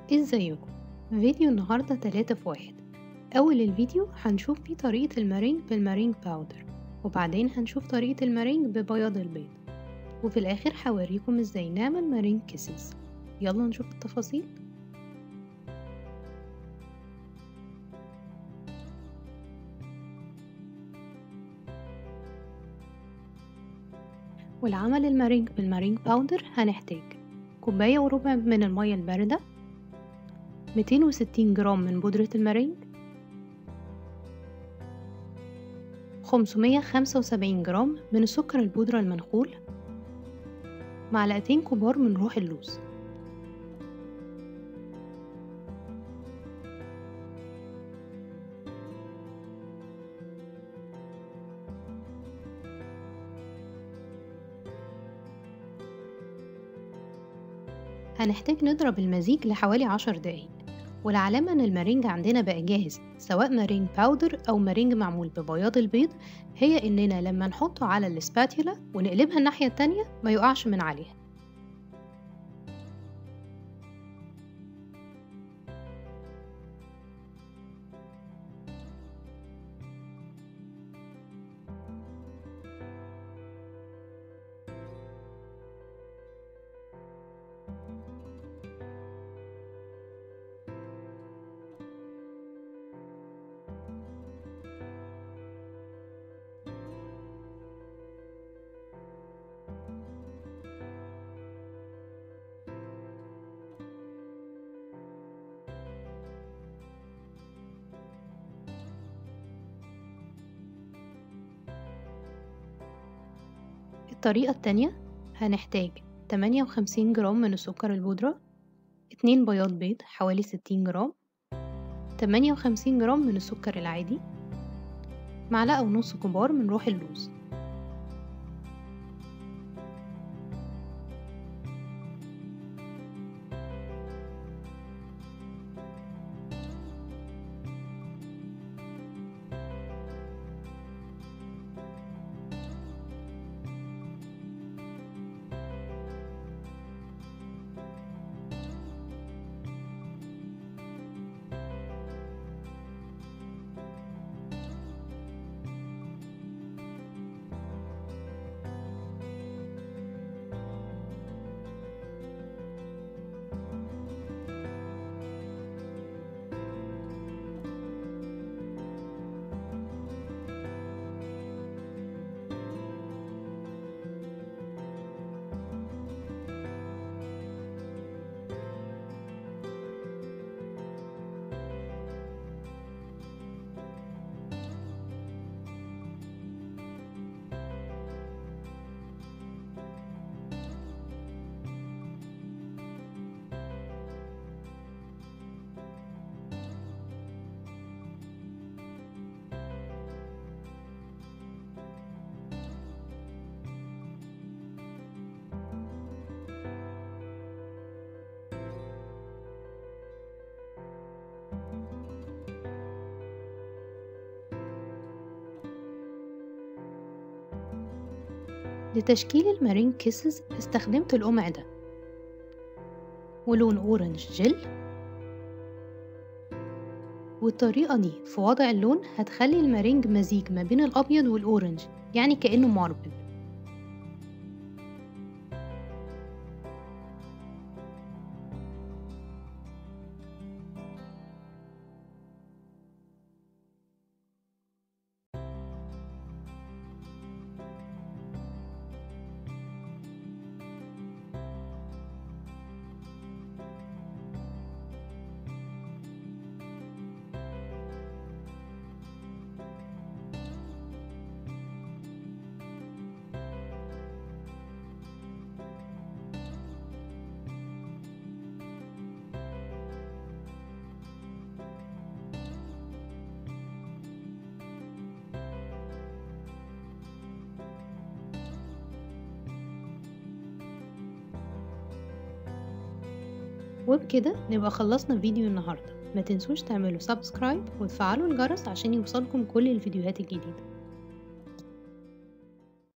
ازيكم فيديو النهاردة تلاتة في واحد أول الفيديو هنشوف فيه طريقة المارينج بالمارينج باودر وبعدين هنشوف طريقة المارينج ببياض البيض وفي الآخر هوريكم ازاي نعمل مارينج كيسز يلا نشوف التفاصيل والعمل المارينج بالمارينج باودر هنحتاج كوباية وربع من المية الباردة ميتين وستين جرام من بودرة المارينج خمسمية خمسة وسبعين جرام من السكر البودرة المنخول معلقتين كبار من روح اللوز هنحتاج نضرب المزيج لحوالي عشر دقايق والعلامة ان المارينج عندنا بقى جاهز سواء مارينج باودر او مارينج معمول ببياض البيض هي اننا لما نحطه على الاسباتيولا ونقلبها الناحية التانية ما يقعش من عليها الطريقة التانية هنحتاج تمانية وخمسين جرام من السكر البودرة اتنين بياض بيض حوالي ستين جرام تمانية وخمسين جرام من السكر العادي معلقة ونص كبار من روح اللوز لتشكيل المارين كيسز استخدمت القمع ده ولون أورنج جل والطريقة دي في وضع اللون هتخلي المارينج مزيج ما بين الأبيض والأورنج يعني كأنه ماربل وبكده نبقى خلصنا فيديو النهاردة ما تنسوش تعملوا سبسكرايب وتفعلوا الجرس عشان يوصلكم كل الفيديوهات الجديدة